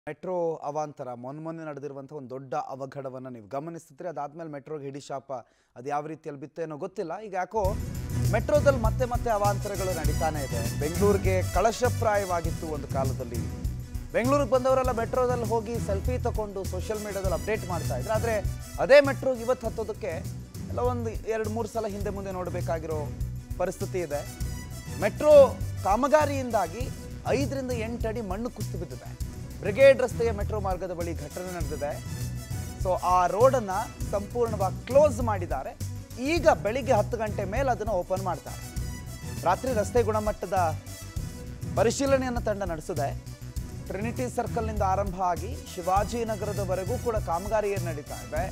metro ಅವಾಂತರ ಮೊನ್ನೆ ಮೊನ್ನೆ ನಡೆದಿರುವಂಥ ಒಂದು ದೊಡ್ಡ ಅವಘಡವನ್ನು ನೀವು ಗಮನಿಸಿದ್ರೆ ಅದಾದ್ಮೇಲೆ ಮೆಟ್ರೋಗೆ ಹಿಡಿ ಶಾಪ ಅದು ಯಾವ ರೀತಿಯಲ್ಲಿ ಬಿತ್ತೇನೋ ಗೊತ್ತಿಲ್ಲ ಈಗ ಯಾಕೋ ಮೆಟ್ರೋದಲ್ಲಿ ಮತ್ತೆ ಮತ್ತೆ ಅವಾಂತರಗಳು ನಡೀತಾನೆ ಇದೆ ಬೆಂಗಳೂರಿಗೆ ಕಳಶಪ್ರಾಯವಾಗಿತ್ತು ಒಂದು ಕಾಲದಲ್ಲಿ ಬೆಂಗಳೂರಿಗೆ ಬಂದವರೆಲ್ಲ ಮೆಟ್ರೋದಲ್ಲಿ ಹೋಗಿ ಸೆಲ್ಫಿ ತಗೊಂಡು ಸೋಷಿಯಲ್ ಮೀಡಿಯಾದಲ್ಲಿ ಅಪ್ಡೇಟ್ ಮಾಡ್ತಾ ಇದ್ರು ಆದರೆ ಅದೇ ಮೆಟ್ರೋಗೆ ಇವತ್ತು ಹತ್ತೋದಕ್ಕೆ ಎಲ್ಲ ಒಂದು ಎರಡು ಮೂರು ಸಲ ಹಿಂದೆ ಮುಂದೆ ನೋಡಬೇಕಾಗಿರೋ ಪರಿಸ್ಥಿತಿ ಇದೆ ಮೆಟ್ರೋ ಕಾಮಗಾರಿಯಿಂದಾಗಿ ಐದರಿಂದ ಎಂಟು ಅಡಿ ಮಣ್ಣು ಕುಸಿದು ಬಿದ್ದಿದೆ ಬ್ರಿಗೇಡ್ ರಸ್ತೆಯ ಮೆಟ್ರೋ ಮಾರ್ಗದ ಬಳಿ ಘಟನೆ ನಡೆದಿದೆ ಸೊ ಆ ರೋಡನ್ನು ಸಂಪೂರ್ಣವಾಗಿ ಕ್ಲೋಸ್ ಮಾಡಿದ್ದಾರೆ ಈಗ ಬೆಳಿಗ್ಗೆ ಹತ್ತು ಗಂಟೆ ಮೇಲೆ ಅದನ್ನು ಓಪನ್ ಮಾಡ್ತಾರೆ ರಾತ್ರಿ ರಸ್ತೆ ಗುಣಮಟ್ಟದ ಪರಿಶೀಲನೆಯನ್ನು ತಂಡ ನಡೆಸಿದೆ ಟ್ರಿನಿಟಿ ಸರ್ಕಲ್ನಿಂದ ಆರಂಭ ಆಗಿ ಶಿವಾಜಿನಗರದವರೆಗೂ ಕೂಡ ಕಾಮಗಾರಿ ಏನು ನಡೀತಾ ಇದೆ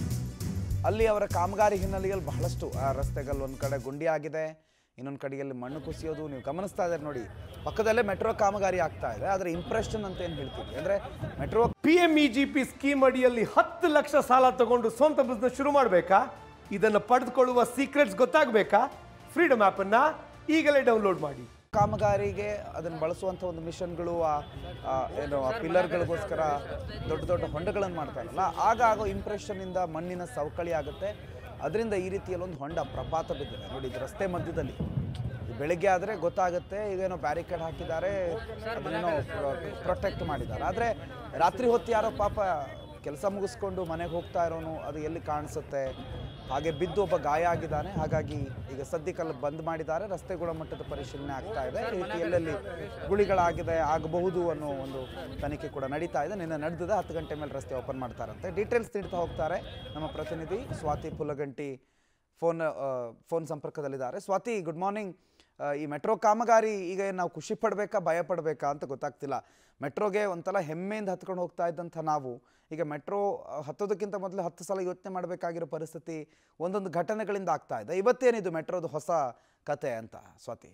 ಅಲ್ಲಿ ಅವರ ಕಾಮಗಾರಿ ಹಿನ್ನೆಲೆಯಲ್ಲಿ ಬಹಳಷ್ಟು ಆ ರಸ್ತೆಗಳು ಒಂದು ಕಡೆ ಗುಂಡಿ ಆಗಿದೆ ಇನ್ನೊಂದು ಕಡೆಯಲ್ಲಿ ಮಣ್ಣು ಕುಸಿಯೋದು ನೀವು ಗಮನಿಸ್ತಾ ಇದ್ದಾರೆ ನೋಡಿ ಪಕ್ಕದಲ್ಲೇ ಮೆಟ್ರೋ ಕಾಮಗಾರಿ ಆಗ್ತಾ ಇದೆ ಆದರೆ ಇಂಪ್ರೆಷನ್ ಅಂತ ಏನು ಹೇಳ್ತೀವಿ ಅಂದರೆ metro P M E G P scheme ಅಡಿಯಲ್ಲಿ ಹತ್ತು ಲಕ್ಷ ಸಾಲ ತಗೊಂಡು ಸ್ವಂತ ಬಿಸ್ನೆಸ್ ಶುರು ಮಾಡಬೇಕಾ ಇದನ್ನು ಪಡೆದುಕೊಳ್ಳುವ ಸೀಕ್ರೆಟ್ಸ್ ಗೊತ್ತಾಗಬೇಕಾ ಫ್ರೀಡಮ್ ಆ್ಯಪನ್ನು ಈಗಲೇ ಡೌನ್ಲೋಡ್ ಮಾಡಿ ಕಾಮಗಾರಿಗೆ ಅದನ್ನು ಬಳಸುವಂಥ ಒಂದು ಮಿಷನ್ಗಳು ಆ ಆ ಏನು ಆ ಪಿಲ್ಲರ್ಗಳಿಗೋಸ್ಕರ ದೊಡ್ಡ ದೊಡ್ಡ ಹೊಂಡಗಳನ್ನು ಮಾಡ್ತಾರಲ್ಲ ಆಗ ಆಗೋ ಇಂಪ್ರೆಷನ್ನಿಂದ ಮಣ್ಣಿನ ಸವಕಳಿ ಆಗುತ್ತೆ ಅದರಿಂದ ಈ ರೀತಿಯಲ್ಲಿ ಒಂದು ಹೊಂಡ ಪ್ರಪಾತ ಬಿದ್ದಿದೆ ನೋಡಿ ಇದು ರಸ್ತೆ ಮಧ್ಯದಲ್ಲಿ ಈ ಬೆಳಿಗ್ಗೆ ಆದರೆ ಗೊತ್ತಾಗುತ್ತೆ ಈಗೇನೋ ಬ್ಯಾರಿಕೇಡ್ ಹಾಕಿದ್ದಾರೆ ಅದನ್ನೇನೋ ಪ್ರೊಟೆಕ್ಟ್ ಮಾಡಿದ್ದಾರೆ ಆದರೆ ರಾತ್ರಿ ಹೊತ್ತು ಯಾರೋ ಪಾಪ ಕೆಲಸ ಮುಗಿಸ್ಕೊಂಡು ಮನೆಗೆ ಹೋಗ್ತಾ ಇರೋನು ಅದು ಎಲ್ಲಿ ಕಾಣಿಸುತ್ತೆ ಹಾಗೆ ಬಿದ್ದು ಒಬ್ಬ ಗಾಯ ಆಗಿದ್ದಾನೆ ಹಾಗಾಗಿ ಈಗ ಸದ್ಯಕ್ಕಲ್ಲಿ ಬಂದ್ ಮಾಡಿದ್ದಾರೆ ರಸ್ತೆ ಗುಣಮಟ್ಟದ ಪರಿಶೀಲನೆ ಆಗ್ತಾ ಇದೆ ಈ ರೀತಿ ಎಲ್ಲೆಲ್ಲಿ ಗುಳಿಗಳಾಗಿದೆ ಆಗಬಹುದು ಅನ್ನೋ ಒಂದು ತನಿಖೆ ಕೂಡ ನಡೀತಾ ಇದೆ ನಿನ್ನೆ ನಡೆದಿದೆ ಹತ್ತು ಗಂಟೆ ಮೇಲೆ ರಸ್ತೆ ಓಪನ್ ಮಾಡ್ತಾರಂತೆ ಡೀಟೇಲ್ಸ್ ನೀಡ್ತಾ ಹೋಗ್ತಾರೆ ನಮ್ಮ ಪ್ರತಿನಿಧಿ ಸ್ವಾತಿ ಪುಲಗಂಟಿ ಫೋನ್ ಫೋನ್ ಸಂಪರ್ಕದಲ್ಲಿದ್ದಾರೆ ಸ್ವಾತಿ ಗುಡ್ ಮಾರ್ನಿಂಗ್ ಈ ಮೆಟ್ರೋ ಕಾಮಗಾರಿ ಈಗ ಏನ್ ನಾವು ಖುಷಿ ಪಡಬೇಕಾ ಭಯ ಪಡಬೇಕಾ ಅಂತ ಗೊತ್ತಾಗ್ತಿಲ್ಲ ಮೆಟ್ರೋಗೆ ಒಂಥರ ಹೆಮ್ಮೆಯಿಂದ ಹತ್ಕೊಂಡು ಹೋಗ್ತಾ ಇದ್ದಂಥ ನಾವು ಈಗ ಮೆಟ್ರೋ ಆ, ಹತ್ತೋದಕ್ಕಿಂತ ಮೊದಲು ಹತ್ತು ಸಲ ಯೋಚನೆ ಮಾಡಬೇಕಾಗಿರೋ ಪರಿಸ್ಥಿತಿ ಒಂದೊಂದು ಘಟನೆಗಳಿಂದ ಆಗ್ತಾ ಇದೆ ಇವತ್ತೇನಿದು ಮೆಟ್ರೋದು ಹೊಸ ಕತೆ ಅಂತ ಸ್ವಾತಿ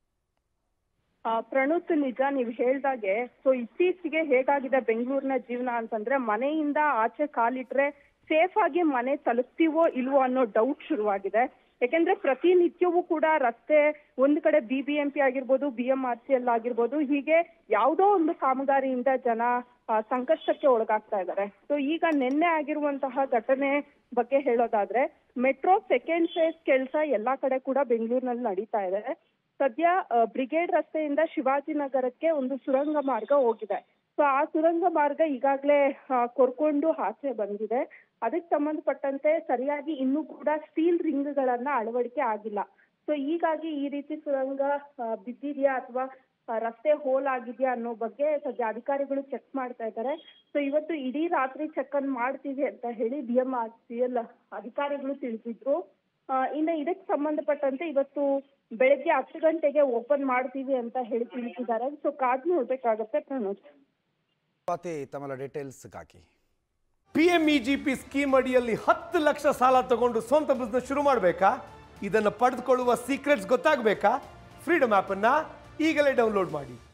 ಆ, ಪ್ರಣುತ್ ನಿಜ ನೀವು ಹೇಳ್ದಾಗೆ ಸೊ ಇತ್ತೀಚೆಗೆ ಹೇಗಾಗಿದೆ ಬೆಂಗಳೂರಿನ ಜೀವನ ಅಂತಂದ್ರೆ ಮನೆಯಿಂದ ಆಚೆ ಕಾಲಿಟ್ರೆ ಸೇಫ್ ಆಗಿ ಮನೆ ತಲುಪ್ತೀವೋ ಇಲ್ವೋ ಅನ್ನೋ ಡೌಟ್ ಶುರುವಾಗಿದೆ ಯಾಕೆಂದ್ರೆ ಪ್ರತಿನಿತ್ಯವೂ ಕೂಡ ರಸ್ತೆ ಒಂದ್ ಕಡೆ ಬಿ ಬಿ ಎಂ ಪಿ ಆಗಿರ್ಬೋದು B M R C L ಆಗಿರ್ಬೋದು ಹೀಗೆ ಯಾವುದೋ ಒಂದು ಕಾಮಗಾರಿಯಿಂದ ಜನ ಆ, ಸಂಕಷ್ಟಕ್ಕೆ ಒಳಗಾಗ್ತಾ ಇದ್ದಾರೆ ಸೊ ಈಗ ನಿನ್ನೆ ಆಗಿರುವಂತಹ ಘಟನೆ ಬಗ್ಗೆ ಹೇಳೋದಾದ್ರೆ ಮೆಟ್ರೋ ಸೆಕೆಂಡ್ ಫೇಸ್ ಕೆಲಸ ಎಲ್ಲಾ ಕಡೆ ಕೂಡ ಬೆಂಗಳೂರಿನಲ್ಲಿ ನಡೀತಾ ಇದೆ ಸದ್ಯ ಆ, ಬ್ರಿಗೇಡ್ ರಸ್ತೆಯಿಂದ ಶಿವಾಜಿನಗರಕ್ಕೆ ಒಂದು ಸುರಂಗ ಮಾರ್ಗ ಹೋಗಿದೆ ಸೊ ಆ ಸುರಂಗ ಮಾರ್ಗ ಈಗಾಗಲೇ ಕೊರ್ಕೊಂಡು ಆಚೆ ಬಂದಿದೆ ಅದಕ್ಕೆ ಸಂಬಂಧಪಟ್ಟಂತೆ ಸರಿಯಾಗಿ ಇನ್ನೂ ಕೂಡ ಸ್ಟೀಲ್ ರಿಂಗ್ಗಳನ್ನ ಅಳವಡಿಕೆ ಆಗಿಲ್ಲ ಸೊ ಹೀಗಾಗಿ ಈ ರೀತಿ ಸುರಂಗ ಆ, ಬಿದ್ದಿದ್ಯಾ ಅಥವಾ ರಸ್ತೆ ಹೋಲ್ ಆಗಿದೆಯಾ ಅನ್ನೋ ಬಗ್ಗೆ ಸದ್ಯ ಅಧಿಕಾರಿಗಳು ಚೆಕ್ ಮಾಡ್ತಾ ಇದ್ದಾರೆ ಸೊ ಇವತ್ತು ಇಡೀ ರಾತ್ರಿ ಚೆಕ್ ಅನ್ನು ಮಾಡ್ತೀವಿ ಅಂತ ಹೇಳಿ B M R C L ಅಧಿಕಾರಿಗಳು ತಿಳಿಸಿದ್ರು ಆ, ಇನ್ನು ಇದಕ್ಕೆ ಸಂಬಂಧಪಟ್ಟಂತೆ ಇವತ್ತು ಬೆಳಗ್ಗೆ ಹತ್ತು ಗಂಟೆಗೆ ಓಪನ್ ಮಾಡ್ತೀವಿ ಅಂತ ಹೇಳಿ ತಿಳಿಸಿದ್ದಾರೆ ಸೊ ಕಾದ್ ನೋಡ್ಬೇಕಾಗತ್ತೆ ಪ್ರಣೋಜ್ ಸ್ವಾತಿ ತಮ್ಮೆಲ್ಲ ಡೀಟೇಲ್ಸ್ಗಾಗಿ P M E G P scheme ಅಡಿಯಲ್ಲಿ ಹತ್ತು ಲಕ್ಷ ಸಾಲ ತಗೊಂಡು ಸ್ವಂತ ಬಿಸ್ನೆಸ್ ಶುರು ಮಾಡಬೇಕಾ ಇದನ್ನು ಪಡೆದುಕೊಳ್ಳುವ ಸೀಕ್ರೆಟ್ಸ್ ಗೊತ್ತಾಗಬೇಕಾ ಫ್ರೀಡಮ್ ಆ್ಯಪನ್ನು ಈಗಲೇ ಡೌನ್ಲೋಡ್ ಮಾಡಿ